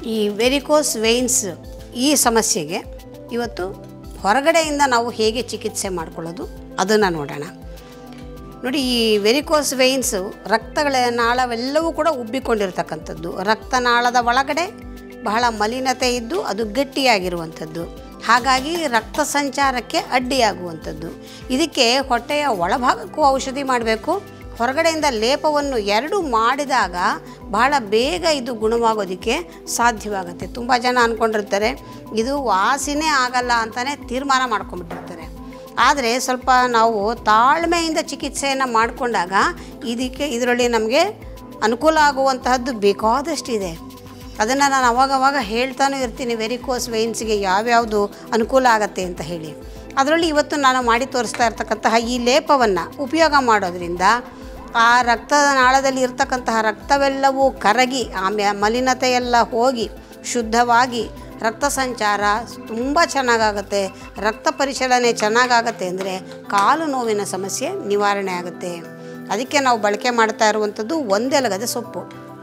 ಈ varicose veins ಈ ಸಮಸ್ಯೆಗೆ ಇವತ್ತು ಹೊರಗಡೆಯಿಂದ ನಾವು ಹೇಗೆ ಚಿಕಿತ್ಸೆ ಮಾಡ್ಕೊಳ್ಳೋದು ಅದನ್ನು ನೋಡೋಣ ನೋಡಿ ಈ ವೆರಿಕೋಸ್ ವೆಯ್ನ್ಸು ರಕ್ತಗಳ ನಾಳವೆಲ್ಲವೂ ಕೂಡ ಉಬ್ಬಿಕೊಂಡಿರ್ತಕ್ಕಂಥದ್ದು ರಕ್ತನಾಳದ ಒಳಗಡೆ ಬಹಳ ಮಲಿನತೆ ಇದ್ದು ಅದು ಗಟ್ಟಿಯಾಗಿರುವಂಥದ್ದು ಹಾಗಾಗಿ ರಕ್ತ ಸಂಚಾರಕ್ಕೆ ಅಡ್ಡಿಯಾಗುವಂಥದ್ದು ಇದಕ್ಕೆ ಹೊಟ್ಟೆಯ ಒಳಭಾಗಕ್ಕೂ ಔಷಧಿ ಮಾಡಬೇಕು ಹೊರಗಡೆಯಿಂದ ಲೇಪವನ್ನು ಎರಡು ಮಾಡಿದಾಗ ಬಹಳ ಬೇಗ ಇದು ಗುಣವಾಗೋದಕ್ಕೆ ಸಾಧ್ಯವಾಗುತ್ತೆ ತುಂಬ ಜನ ಅಂದ್ಕೊಂಡಿರ್ತಾರೆ ಇದು ವಾಸಿನೇ ಆಗಲ್ಲ ಅಂತಲೇ ತೀರ್ಮಾನ ಮಾಡ್ಕೊಂಬಿಟ್ಟಿರ್ತಾರೆ ಆದರೆ ಸ್ವಲ್ಪ ನಾವು ತಾಳ್ಮೆಯಿಂದ ಚಿಕಿತ್ಸೆಯನ್ನು ಮಾಡಿಕೊಂಡಾಗ ಇದಕ್ಕೆ ಇದರಲ್ಲಿ ನಮಗೆ ಅನುಕೂಲ ಆಗುವಂತಹದ್ದು ಬೇಕಾದಷ್ಟಿದೆ ಅದನ್ನು ನಾನು ಅವಾಗವಾಗ ಹೇಳ್ತಾನೂ ಇರ್ತೀನಿ ವೆರಿಕೋಸ್ ವೆಯ್ನ್ಸ್ಗೆ ಯಾವ್ಯಾವುದು ಅನುಕೂಲ ಆಗತ್ತೆ ಅಂತ ಹೇಳಿ ಅದರಲ್ಲಿ ಇವತ್ತು ನಾನು ಮಾಡಿ ತೋರಿಸ್ತಾ ಇರ್ತಕ್ಕಂತಹ ಈ ಲೇಪವನ್ನು ಉಪಯೋಗ ಮಾಡೋದ್ರಿಂದ ಆ ರಕ್ತದ ನಾಳದಲ್ಲಿ ಇರ್ತಕ್ಕಂತಹ ರಕ್ತವೆಲ್ಲವೂ ಕರಗಿ ಆಮೆ ಮಲಿನತೆ ಎಲ್ಲ ಹೋಗಿ ಶುದ್ಧವಾಗಿ ರಕ್ತ ಸಂಚಾರ ತುಂಬ ಚೆನ್ನಾಗಾಗುತ್ತೆ ರಕ್ತ ಪರಿಚಲನೆ ಚೆನ್ನಾಗಾಗತ್ತೆ ಅಂದರೆ ಕಾಲು ನೋವಿನ ಸಮಸ್ಯೆ ನಿವಾರಣೆ ಆಗುತ್ತೆ ಅದಕ್ಕೆ ನಾವು ಬಳಕೆ ಮಾಡ್ತಾ ಇರುವಂಥದ್ದು ಒಂದೆಲಗದ ಸೊಪ್ಪು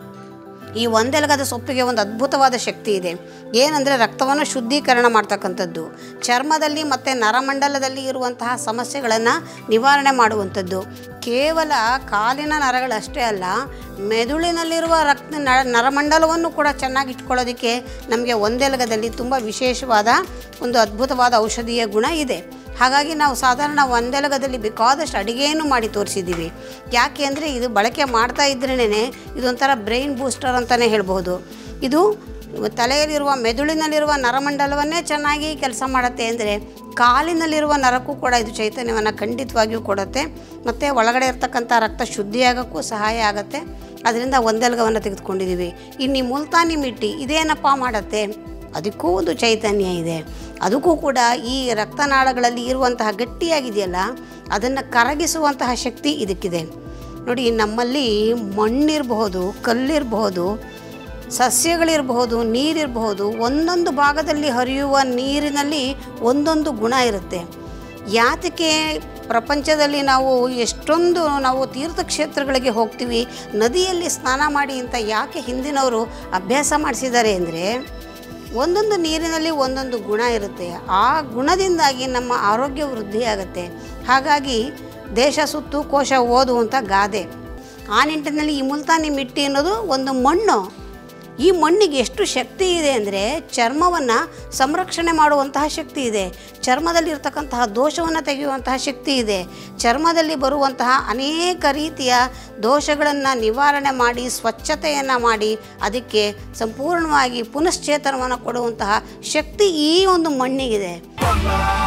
ಈ ಒಂದೆಲಗದ ಸೊಪ್ಪಿಗೆ ಒಂದು ಅದ್ಭುತವಾದ ಶಕ್ತಿ ಇದೆ ಏನಂದರೆ ರಕ್ತವನ್ನು ಶುದ್ಧೀಕರಣ ಮಾಡ್ತಕ್ಕಂಥದ್ದು ಚರ್ಮದಲ್ಲಿ ಮತ್ತು ನರಮಂಡಲದಲ್ಲಿ ಇರುವಂತಹ ಸಮಸ್ಯೆಗಳನ್ನು ನಿವಾರಣೆ ಮಾಡುವಂಥದ್ದು ಕೇವಲ ಕಾಲಿನ ನರಗಳಷ್ಟೇ ಅಲ್ಲ ಮೆದುಳಿನಲ್ಲಿರುವ ರಕ್ತ ನ ನರಮಂಡಲವನ್ನು ಕೂಡ ಚೆನ್ನಾಗಿ ಇಟ್ಕೊಳ್ಳೋದಕ್ಕೆ ನಮಗೆ ಒಂದೆಲಗದಲ್ಲಿ ತುಂಬ ವಿಶೇಷವಾದ ಒಂದು ಅದ್ಭುತವಾದ ಔಷಧೀಯ ಗುಣ ಇದೆ ಹಾಗಾಗಿ ನಾವು ಸಾಧಾರಣ ಒಂದೆಲಗದಲ್ಲಿ ಬೇಕಾದಷ್ಟು ಅಡುಗೆಯನ್ನು ಮಾಡಿ ತೋರಿಸಿದ್ದೀವಿ ಯಾಕೆ ಅಂದರೆ ಇದು ಬಳಕೆ ಮಾಡ್ತಾ ಇದ್ರೇ ಇದೊಂಥರ ಬ್ರೈನ್ ಬೂಸ್ಟರ್ ಅಂತಲೇ ಹೇಳ್ಬೋದು ಇದು ತಲೆಯಲ್ಲಿರುವ ಮೆದುಳಿನಲ್ಲಿರುವ ನರಮಂಡಲವನ್ನೇ ಚೆನ್ನಾಗಿ ಕೆಲಸ ಮಾಡುತ್ತೆ ಅಂದರೆ ಕಾಲಿನಲ್ಲಿರುವ ನರಕ್ಕೂ ಕೂಡ ಇದು ಚೈತನ್ಯವನ್ನು ಖಂಡಿತವಾಗಿಯೂ ಕೊಡುತ್ತೆ ಮತ್ತು ಒಳಗಡೆ ಇರ್ತಕ್ಕಂಥ ರಕ್ತ ಶುದ್ಧಿಯಾಗೋಕ್ಕೂ ಸಹಾಯ ಆಗುತ್ತೆ ಅದರಿಂದ ಒಂದೆಲಗವನ್ನು ತೆಗೆದುಕೊಂಡಿದ್ದೀವಿ ಇನ್ನು ಈ ಮುಲ್ತಾನಿ ಮಿಟ್ಟಿ ಇದೇನಪ್ಪ ಮಾಡುತ್ತೆ ಅದಕ್ಕೂ ಒಂದು ಚೈತನ್ಯ ಇದೆ ಅದಕ್ಕೂ ಕೂಡ ಈ ರಕ್ತನಾಳಗಳಲ್ಲಿ ಇರುವಂತಹ ಗಟ್ಟಿಯಾಗಿದೆಯಲ್ಲ ಅದನ್ನು ಕರಗಿಸುವಂತಹ ಶಕ್ತಿ ಇದಕ್ಕಿದೆ ನೋಡಿ ನಮ್ಮಲ್ಲಿ ಮಣ್ಣಿರಬಹುದು ಕಲ್ಲಿರಬಹುದು ಸಸ್ಯಗಳಿರಬಹುದು ನೀರಿರಬಹುದು ಒಂದೊಂದು ಭಾಗದಲ್ಲಿ ಹರಿಯುವ ನೀರಿನಲ್ಲಿ ಒಂದೊಂದು ಗುಣ ಇರುತ್ತೆ ಯಾತಕ್ಕೆ ಪ್ರಪಂಚದಲ್ಲಿ ನಾವು ಎಷ್ಟೊಂದು ನಾವು ತೀರ್ಥಕ್ಷೇತ್ರಗಳಿಗೆ ಹೋಗ್ತೀವಿ ನದಿಯಲ್ಲಿ ಸ್ನಾನ ಮಾಡಿ ಅಂತ ಯಾಕೆ ಹಿಂದಿನವರು ಅಭ್ಯಾಸ ಮಾಡಿಸಿದ್ದಾರೆ ಅಂದರೆ ಒಂದೊಂದು ನೀರಿನಲ್ಲಿ ಒಂದೊಂದು ಗುಣ ಇರುತ್ತೆ ಆ ಗುಣದಿಂದಾಗಿ ನಮ್ಮ ಆರೋಗ್ಯ ವೃದ್ಧಿಯಾಗುತ್ತೆ ಹಾಗಾಗಿ ದೇಶ ಸುತ್ತು ಕೋಶ ಓದು ಅಂತ ಗಾದೆ ಆ ನಿಟ್ಟಿನಲ್ಲಿ ಈ ಮುಲ್ತಾನಿ ಮಿಟ್ಟಿ ಅನ್ನೋದು ಒಂದು ಮಣ್ಣು ಈ ಮಣ್ಣಿಗೆ ಎಷ್ಟು ಶಕ್ತಿ ಇದೆ ಅಂದರೆ ಚರ್ಮವನ್ನು ಸಂರಕ್ಷಣೆ ಮಾಡುವಂತಹ ಶಕ್ತಿ ಇದೆ ಚರ್ಮದಲ್ಲಿ ಇರ್ತಕ್ಕಂತಹ ದೋಷವನ್ನು ತೆಗೆಯುವಂತಹ ಶಕ್ತಿ ಇದೆ ಚರ್ಮದಲ್ಲಿ ಬರುವಂತಹ ಅನೇಕ ರೀತಿಯ ದೋಷಗಳನ್ನು ನಿವಾರಣೆ ಮಾಡಿ ಸ್ವಚ್ಛತೆಯನ್ನು ಮಾಡಿ ಅದಕ್ಕೆ ಸಂಪೂರ್ಣವಾಗಿ ಪುನಶ್ಚೇತನವನ್ನು ಕೊಡುವಂತಹ ಶಕ್ತಿ ಈ ಒಂದು ಮಣ್ಣಿಗಿದೆ